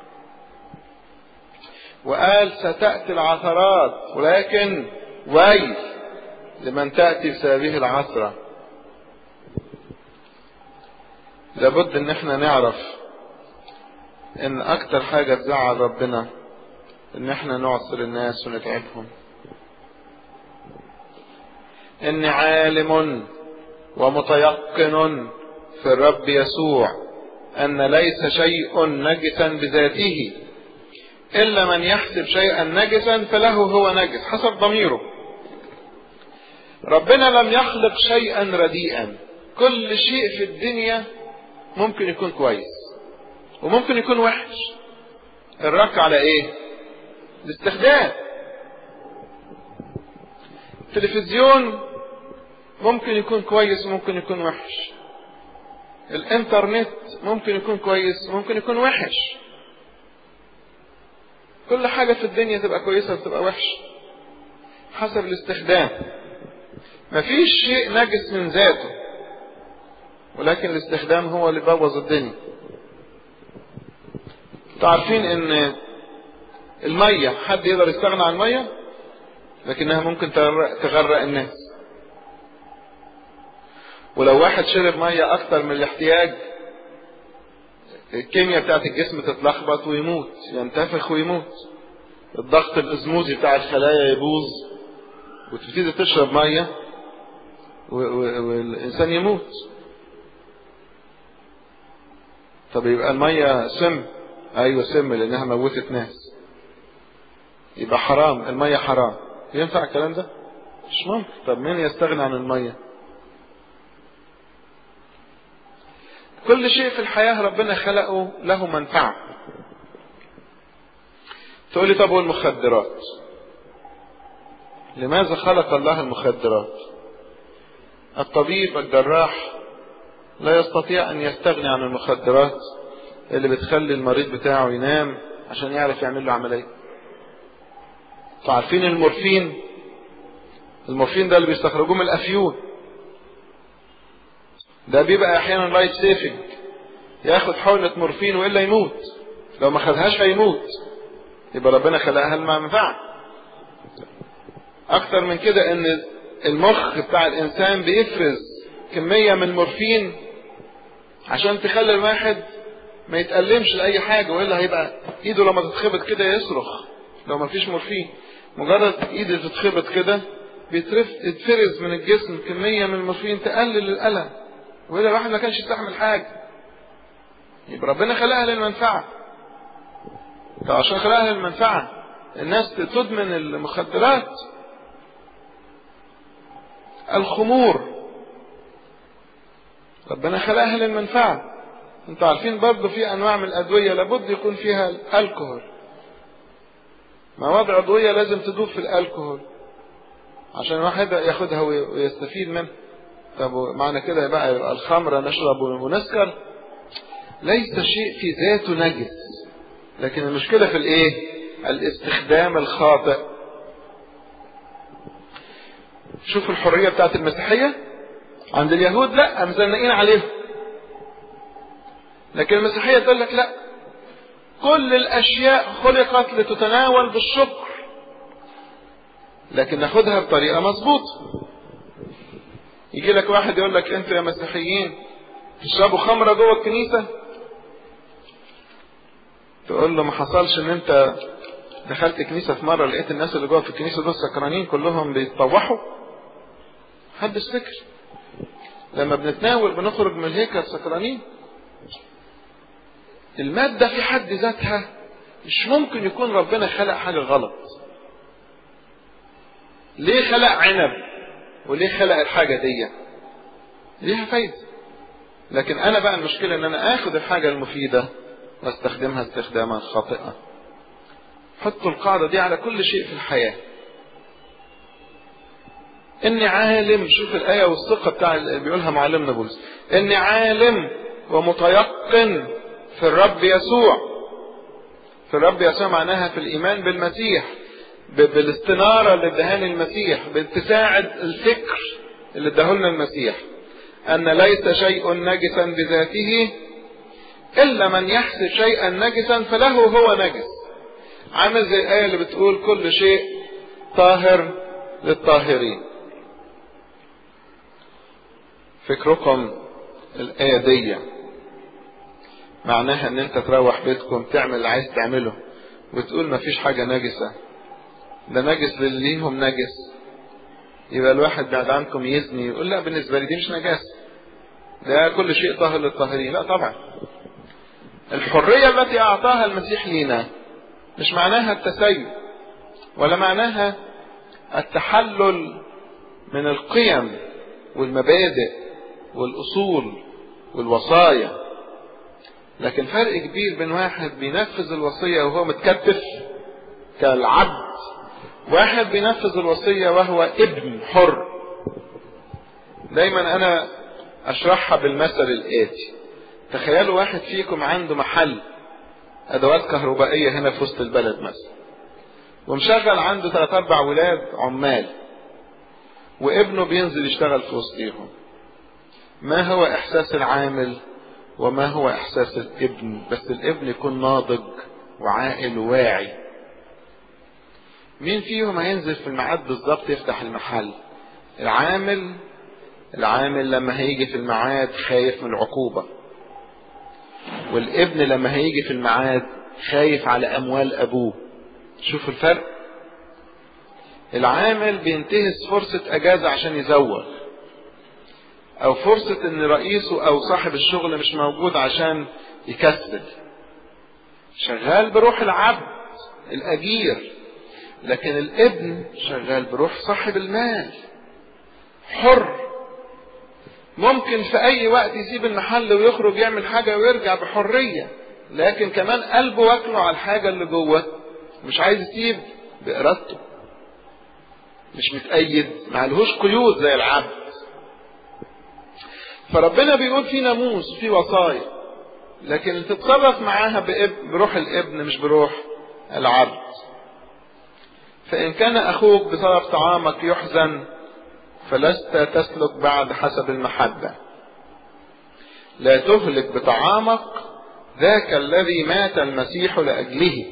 وقال ستأتي العثرات ولكن ويل لمن تأتي بسببه العثرة لابد ان احنا نعرف ان اكتر حاجة تزعل ربنا ان احنا نعصر الناس ونتعبهم اني عالم ومتيقن في الرب يسوع ان ليس شيء نجسا بذاته الا من يحسب شيئا نجسا فله هو نجس حسب ضميره ربنا لم يخلق شيئا رديئا كل شيء في الدنيا ممكن يكون كويس وممكن يكون وحش الرك على ايه الاستخدام التلفزيون ممكن يكون كويس وممكن يكون وحش الانترنت ممكن يكون كويس وممكن يكون وحش كل حاجة في الدنيا تبقى كويسة وتبقى وحش حسب الاستخدام مفيش شيء نجس من ذاته ولكن الاستخدام هو اللي بوظ الدنيا تعرفين ان المية حد يقدر يستغنى عن المية لكنها ممكن تغرق الناس ولو واحد شرب مية اكتر من الاحتياج الكيمياء بتاعت الجسم تتلخبط ويموت ينتفخ ويموت الضغط الاسموزي بتاع الخلايا يبوظ وتبتدي تشرب مية والانسان يموت طب يبقى المية سم ايوه سم لانها موتت ناس يبقى حرام المية حرام ينفع الكلام ده مش ممكن طب مين يستغنى عن المية كل شيء في الحياة ربنا خلقه له منفعة تقول لي طب والمخدرات لماذا خلق الله المخدرات الطبيب الجراح لا يستطيع ان يستغني عن المخدرات اللي بتخلي المريض بتاعه ينام عشان يعرف يعمل له عملية عارفين المورفين المورفين ده اللي بيستخرجوه من الافيون ده بيبقى احيانا لايف سيفنج ياخد حقنة مورفين والا يموت لو ما خدهاش هيموت يبقى ربنا خلقها المنفعة اكتر من كده ان المخ بتاع الانسان بيفرز كمية من المورفين عشان تخلي الواحد ما يتألمش لأي حاجة وإلا هيبقى إيده لما تتخبط كده يصرخ لو ما فيش مورفين مجرد إيده تتخبط كده بيتفرز من الجسم كمية من المورفين تقلل الألم وإلا الواحد ما كانش يستحمل حاجة يبقى ربنا خلقها للمنفعة طب عشان خلقها للمنفعة الناس تدمن المخدرات الخمور ربنا خلقها للمنفعة انتوا عارفين برضه في انواع من الادوية لابد يكون فيها الكحول مواد عضوية لازم تدوب في الالكحول عشان الواحد ياخدها ويستفيد منها طب معنى كده بقى يبقى الخمرة نشرب ونسكر ليس شيء في ذاته نجس لكن المشكلة في الايه الاستخدام الخاطئ شوف الحرية بتاعت المسيحية عند اليهود لا مزنقين عليهم لكن المسيحية تقول لك لا كل الأشياء خلقت لتتناول بالشكر لكن ناخدها بطريقة مظبوطة يجي لك واحد يقول لك انتوا يا مسيحيين تشربوا خمرة جوه الكنيسة تقول له ما حصلش ان انت دخلت كنيسة في مرة لقيت الناس اللي جوه في الكنيسة دول سكرانين كلهم بيتطوحوا محدش فكر لما بنتناول بنخرج من الهيكل سكرانين المادة في حد ذاتها مش ممكن يكون ربنا خلق حاجة غلط ليه خلق عنب وليه خلق الحاجة دي ليها فايدة لكن انا بقى المشكلة ان انا اخد الحاجة المفيدة واستخدمها استخداما خاطئا حطوا القاعدة دي على كل شيء في الحياة اني عالم شوف الآية والثقة بتاع اللي بيقولها معلمنا بولس اني عالم ومتيقن في الرب يسوع في الرب يسوع معناها في الإيمان بالمسيح بالاستنارة اللي ادهاني المسيح باتساع الفكر اللي اداهولنا المسيح أن ليس شيء نجسا بذاته إلا من يحسب شيئا نجسا فله هو نجس عامل زي الآية اللي بتقول كل شيء طاهر للطاهرين فكركم الآية دي معناها ان انت تروح بيتكم تعمل اللي عايز تعمله وتقول ما فيش حاجة نجسة ده نجس للي ليهم نجس يبقى الواحد بعد عنكم يزني يقول لا بالنسبة لي دي مش نجاسة ده كل شيء طاهر للطاهرين لا طبعا الحرية التي أعطاها المسيح لينا مش معناها التسيب ولا معناها التحلل من القيم والمبادئ والأصول والوصايا لكن فرق كبير بين واحد بينفذ الوصية وهو متكتف كالعبد واحد بينفذ الوصية وهو ابن حر دايما أنا أشرحها بالمثل الآتي تخيلوا واحد فيكم عنده محل أدوات كهربائية هنا في وسط البلد مثلا ومشغل عنده ثلاث أربع ولاد عمال وابنه بينزل يشتغل في وسطيهم ما هو إحساس العامل وما هو إحساس الابن بس الابن يكون ناضج وعاقل وواعي مين فيهم هينزل في الميعاد بالظبط يفتح المحل العامل العامل لما هيجي في الميعاد خايف من العقوبة والابن لما هيجي في الميعاد خايف على أموال أبوه شوف الفرق العامل بينتهز فرصة أجازة عشان يزوغ أو فرصة إن رئيسه أو صاحب الشغل مش موجود عشان يكسل شغال بروح العبد الأجير لكن الابن شغال بروح صاحب المال حر ممكن في اي وقت يسيب المحل ويخرج يعمل حاجة ويرجع بحرية لكن كمان قلبه واكله على الحاجة اللي جوه مش عايز يسيب بإرادته مش متأيد معلهوش قيود زي العبد فربنا بيقول في ناموس في وصايا لكن تتصرف معاها بروح الابن مش بروح العبد فإن كان أخوك بسبب طعامك يحزن فلست تسلك بعد حسب المحبة لا تهلك بطعامك ذاك الذي مات المسيح لأجله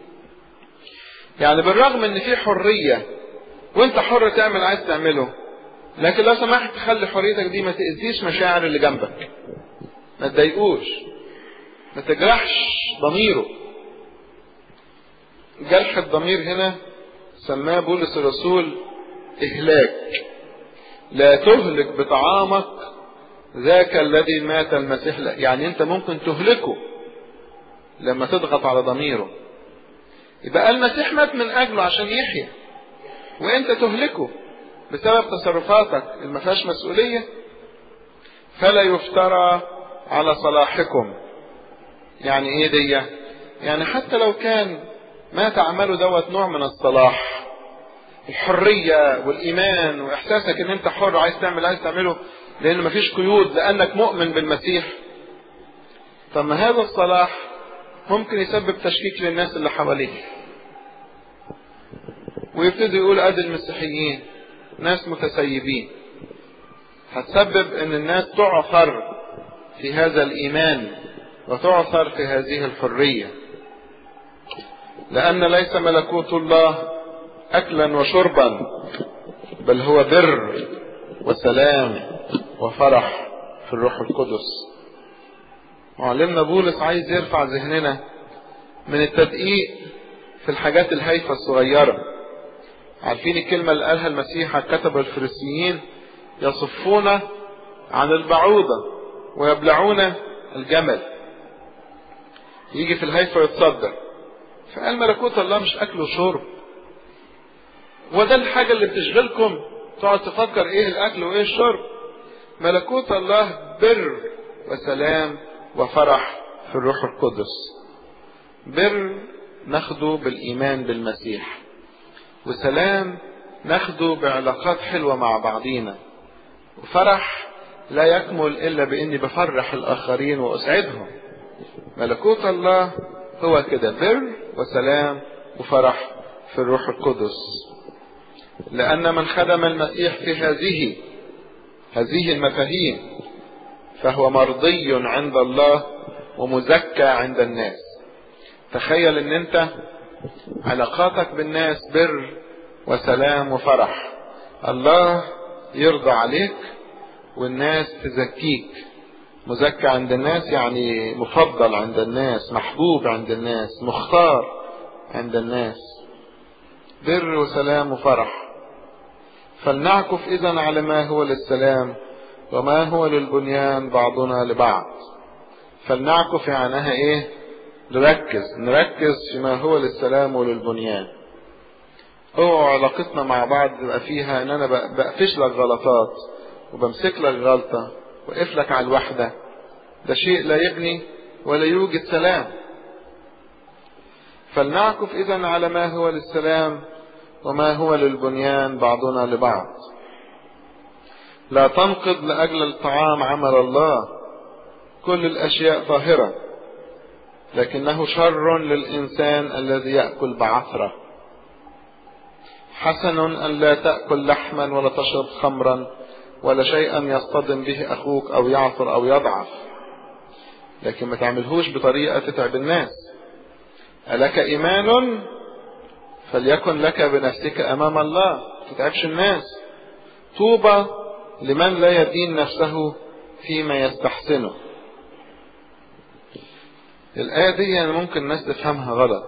يعني بالرغم ان في حرية وانت حر تعمل عايز تعمله لكن لو سمحت خلي حريتك دي ما تأذيش مشاعر اللي جنبك ما تضايقوش ما تجرحش ضميره جرح الضمير هنا سماه بولس الرسول إهلاك لا تهلك بطعامك ذاك الذي مات المسيح لا. يعني انت ممكن تهلكه لما تضغط على ضميره يبقى المسيح مات من اجله عشان يحيى وانت تهلكه بسبب تصرفاتك اللي ما فيهاش مسؤوليه فلا يفترى على صلاحكم يعني ايه دي يعني حتى لو كان ما تعمله دوت نوع من الصلاح الحرية والإيمان وإحساسك إن أنت حر عايز تعمل عايز تعمله لأن مفيش قيود لأنك مؤمن بالمسيح طب ما هذا الصلاح ممكن يسبب تشكيك للناس اللي حواليك ويبتدوا يقول أدي المسيحيين ناس متسيبين هتسبب ان الناس تعثر في هذا الايمان وتعثر في هذه الحريه لان ليس ملكوت الله اكلا وشربا بل هو بر وسلام وفرح في الروح القدس معلمنا بولس عايز يرفع ذهننا من التدقيق في الحاجات الهايفه الصغيره عارفين الكلمه اللي قالها المسيح على كتب الفريسيين يصفون عن البعوضة ويبلعون الجمل يجي في الهيفا يتصدر فقال ملكوت الله مش أكل وشرب وده الحاجة اللي بتشغلكم تقعد تفكر ايه الأكل وايه الشرب ملكوت الله بر وسلام وفرح في الروح القدس بر ناخده بالإيمان بالمسيح وسلام ناخده بعلاقات حلوة مع بعضينا وفرح لا يكمل إلا بإني بفرح الآخرين وأسعدهم ملكوت الله هو كده بر وسلام وفرح في الروح القدس لأن من خدم المسيح في هذه هذه المفاهيم فهو مرضي عند الله ومزكى عند الناس تخيل ان انت علاقاتك بالناس بر وسلام وفرح الله يرضى عليك والناس تزكيك مزكى عند الناس يعني مفضل عند الناس محبوب عند الناس مختار عند الناس بر وسلام وفرح فلنعكف اذا على ما هو للسلام وما هو للبنيان بعضنا لبعض فلنعكف معناها ايه نركز نركز فيما هو للسلام وللبنيان اوعوا علاقتنا مع بعض تبقى فيها ان انا بقفش لك غلطات وبمسك لك غلطة وقف لك على الوحدة ده شيء لا يبني ولا يوجد سلام فلنعكف اذا على ما هو للسلام وما هو للبنيان بعضنا لبعض لا تنقض لاجل الطعام عمل الله كل الاشياء طاهره لكنه شر للانسان الذي ياكل بعثره حسن ان لا تاكل لحما ولا تشرب خمرا ولا شيئا يصطدم به اخوك او يعثر او يضعف لكن ما تعملهوش بطريقه تتعب الناس الك ايمان فليكن لك بنفسك امام الله تتعبش الناس طوبى لمن لا يدين نفسه فيما يستحسنه الآية دي يعني ممكن الناس تفهمها غلط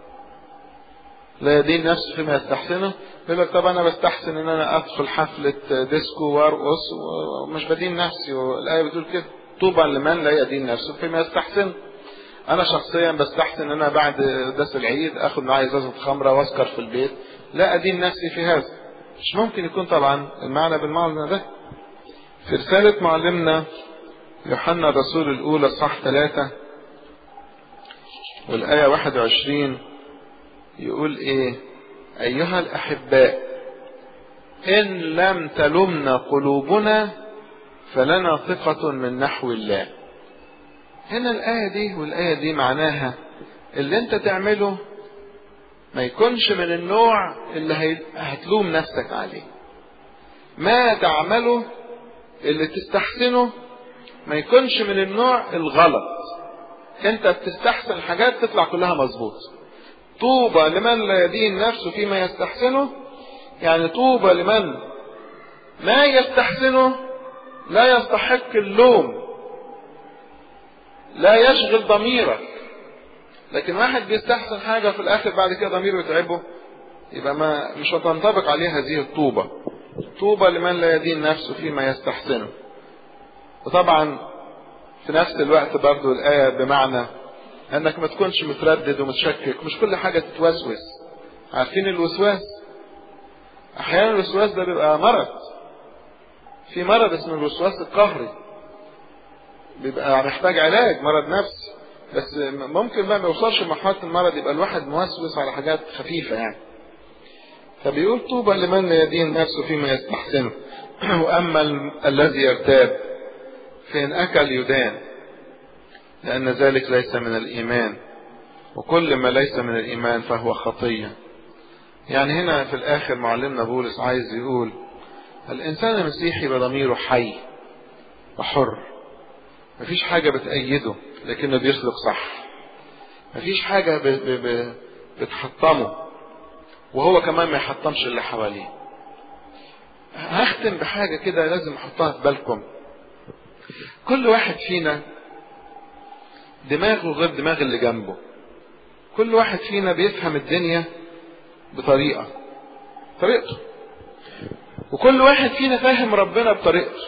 لا يدين نفسه فيما يستحسنه يقول لك طب أنا بستحسن إن أنا أدخل حفلة ديسكو وأرقص ومش بدين نفسي والآية بتقول كده طوبى لمن لا يدين نفسه فيما يستحسنه أنا شخصيا بستحسن إن أنا بعد دس العيد آخد معايا إزازة خمرة وأسكر في البيت لا أدين نفسي في هذا مش ممكن يكون طبعا المعنى بالمعنى ده في رسالة معلمنا يوحنا الرسول الأولى صح ثلاثة والآية 21 يقول إيه أيها الأحباء إن لم تلمنا قلوبنا فلنا ثقة من نحو الله هنا الآية دي والآية دي معناها اللي أنت تعمله ما يكونش من النوع اللي هتلوم نفسك عليه ما تعمله اللي تستحسنه ما يكونش من النوع الغلط انت بتستحسن حاجات تطلع كلها مظبوط طوبى لمن لا يدين نفسه فيما يستحسنه يعني طوبى لمن ما يستحسنه لا يستحق اللوم لا يشغل ضميرك لكن واحد بيستحسن حاجة في الآخر بعد كده ضميره يتعبه يبقى ما مش هتنطبق عليه هذه الطوبة طوبى لمن لا يدين نفسه فيما يستحسنه وطبعا في نفس الوقت برضو الآية بمعنى انك ما تكونش متردد ومتشكك مش كل حاجة تتوسوس عارفين الوسواس احيانا الوسواس ده بيبقى مرض في مرض اسمه الوسواس القهري بيبقى محتاج علاج مرض نفسي بس ممكن بقى ما يوصلش لمرحلة المرض يبقى الواحد موسوس على حاجات خفيفة يعني فبيقول طوبى لمن لا يدين نفسه فيما يستحسنه واما الذي يرتاب فإن أكل يدان لأن ذلك ليس من الإيمان وكل ما ليس من الإيمان فهو خطية يعني هنا في الآخر معلمنا بولس عايز يقول الإنسان المسيحي بضميره حي وحر مفيش حاجة بتأيده لكنه بيسلك صح مفيش حاجة ب ب ب بتحطمه وهو كمان ما يحطمش اللي حواليه هختم بحاجة كده لازم احطها في بالكم كل واحد فينا دماغه غير دماغ اللي جنبه كل واحد فينا بيفهم الدنيا بطريقة طريقته وكل واحد فينا فاهم ربنا بطريقته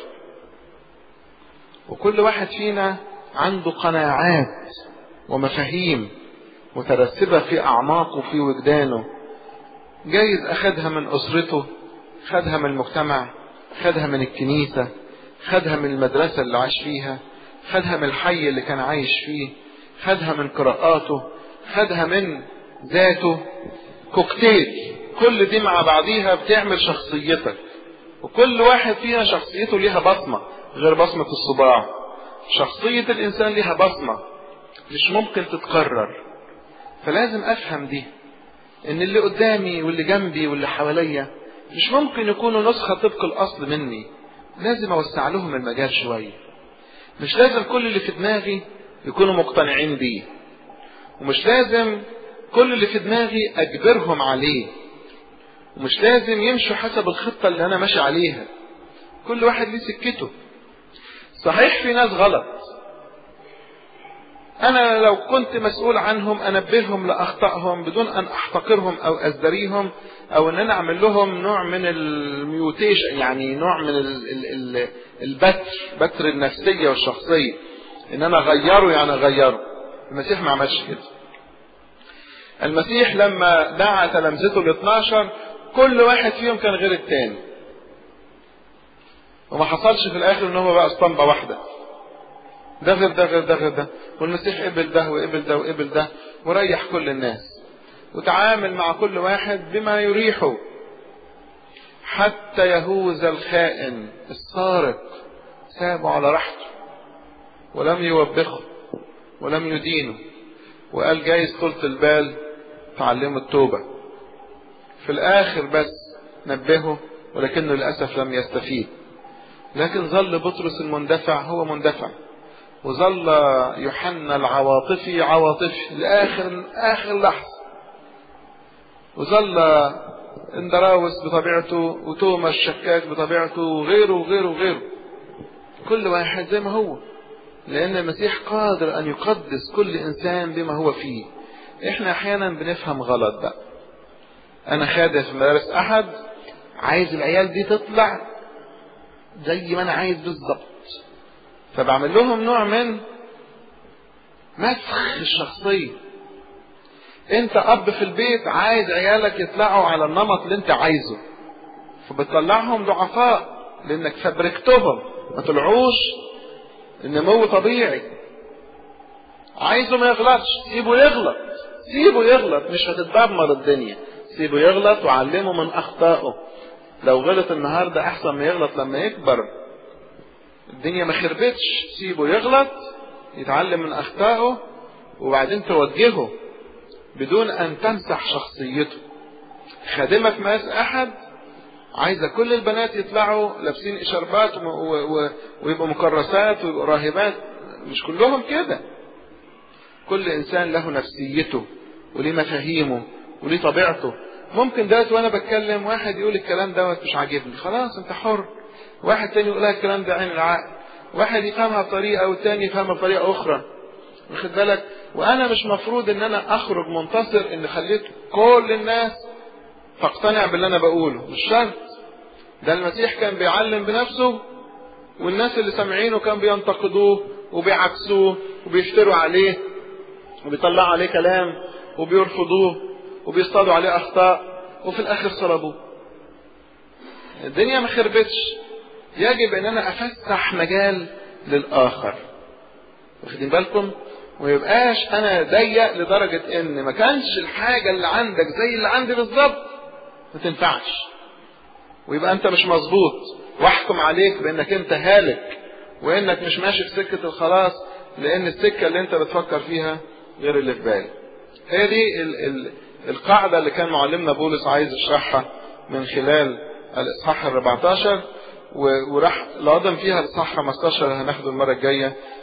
وكل واحد فينا عنده قناعات ومفاهيم مترسبة في أعماقه وفي وجدانه جايز أخدها من أسرته خدها من المجتمع خدها من الكنيسة خدها من المدرسة اللي عاش فيها خدها من الحي اللي كان عايش فيه خدها من قراءاته خدها من ذاته كوكتيل كل دي مع بعضيها بتعمل شخصيتك وكل واحد فينا شخصيته ليها بصمة غير بصمة الصباع شخصية الإنسان ليها بصمة مش ممكن تتكرر فلازم أفهم دي إن اللي قدامي واللي جنبي واللي حواليا مش ممكن يكونوا نسخة طبق الأصل مني لازم أوسع لهم المجال شوية مش لازم كل اللي في دماغي يكونوا مقتنعين بيه ومش لازم كل اللي في دماغي أجبرهم عليه ومش لازم يمشوا حسب الخطة اللي أنا ماشي عليها كل واحد ليه سكته صحيح في ناس غلط انا لو كنت مسؤول عنهم انبههم لاخطائهم بدون ان احتقرهم او ازدريهم او ان انا اعمل لهم نوع من الميوتيشن يعني نوع من ال ال ال البتر بتر النفسيه والشخصيه ان انا اغيره يعني اغيره المسيح ما عملش كده المسيح لما دعا تلامذته ال 12 كل واحد فيهم كان غير التاني وما حصلش في الاخر ان هم بقى اسطمبه واحده ده غير ده غير ده غير ده والمسيح قبل ده وقبل ده وقبل ده وريح كل الناس وتعامل مع كل واحد بما يريحه حتى يهوذا الخائن السارق سابه على راحته ولم يوبخه ولم يدينه وقال جايز طولة البال تعلمه التوبة في الآخر بس نبهه ولكنه للأسف لم يستفيد لكن ظل بطرس المندفع هو مندفع وظل يوحنا العواطفي عواطفي لآخر آخر لحظة وظل اندراوس بطبيعته وتوما الشكاك بطبيعته وغيره وغيره وغيره كل واحد زي ما هو لأن المسيح قادر أن يقدس كل إنسان بما هو فيه إحنا أحيانا بنفهم غلط بقى أنا خادم في مدارس أحد عايز العيال دي تطلع زي ما أنا عايز بالظبط فبعمل لهم نوع من مسخ الشخصية انت اب في البيت عايز عيالك يطلعوا على النمط اللي انت عايزه فبتطلعهم ضعفاء لانك فبركتهم ما طلعوش النمو طبيعي عايزه ما يغلطش سيبه يغلط سيبه يغلط مش هتتدمر الدنيا سيبه يغلط وعلمه من اخطائه لو غلط النهارده احسن ما يغلط لما يكبر الدنيا ما خربتش سيبه يغلط يتعلم من اخطائه وبعدين توجهه بدون ان تمسح شخصيته خادمة في مقاس احد عايزة كل البنات يطلعوا لابسين اشاربات ويبقوا مكرسات ويبقوا راهبات مش كلهم كده كل انسان له نفسيته وليه مفاهيمه وليه طبيعته ممكن دلوقتي وانا بتكلم واحد يقول الكلام دوت مش عاجبني خلاص انت حر واحد تاني يقول لها الكلام ده عين العقل واحد يفهمها بطريقه والتاني يفهمها بطريقه اخرى واخد بالك وانا مش مفروض ان انا اخرج منتصر ان خليت كل الناس تقتنع باللي انا بقوله مش شرط ده المسيح كان بيعلم بنفسه والناس اللي سامعينه كان بينتقدوه وبيعكسوه وبيفتروا عليه وبيطلعوا عليه كلام وبيرفضوه وبيصطادوا عليه اخطاء وفي الاخر صلبوه الدنيا ما خربتش يجب ان انا افسح مجال للاخر واخدين بالكم ويبقاش انا ضيق لدرجة ان ما كانش الحاجة اللي عندك زي اللي عندي بالظبط ما تنفعش ويبقى انت مش مظبوط واحكم عليك بانك انت هالك وانك مش ماشي في سكة الخلاص لان السكة اللي انت بتفكر فيها غير اللي في بالك هي دي ال ال القاعدة اللي كان معلمنا بولس عايز يشرحها من خلال الاصحاح ال 14 وراح لقدم فيها الاصحاح 15 هناخده المرة الجاية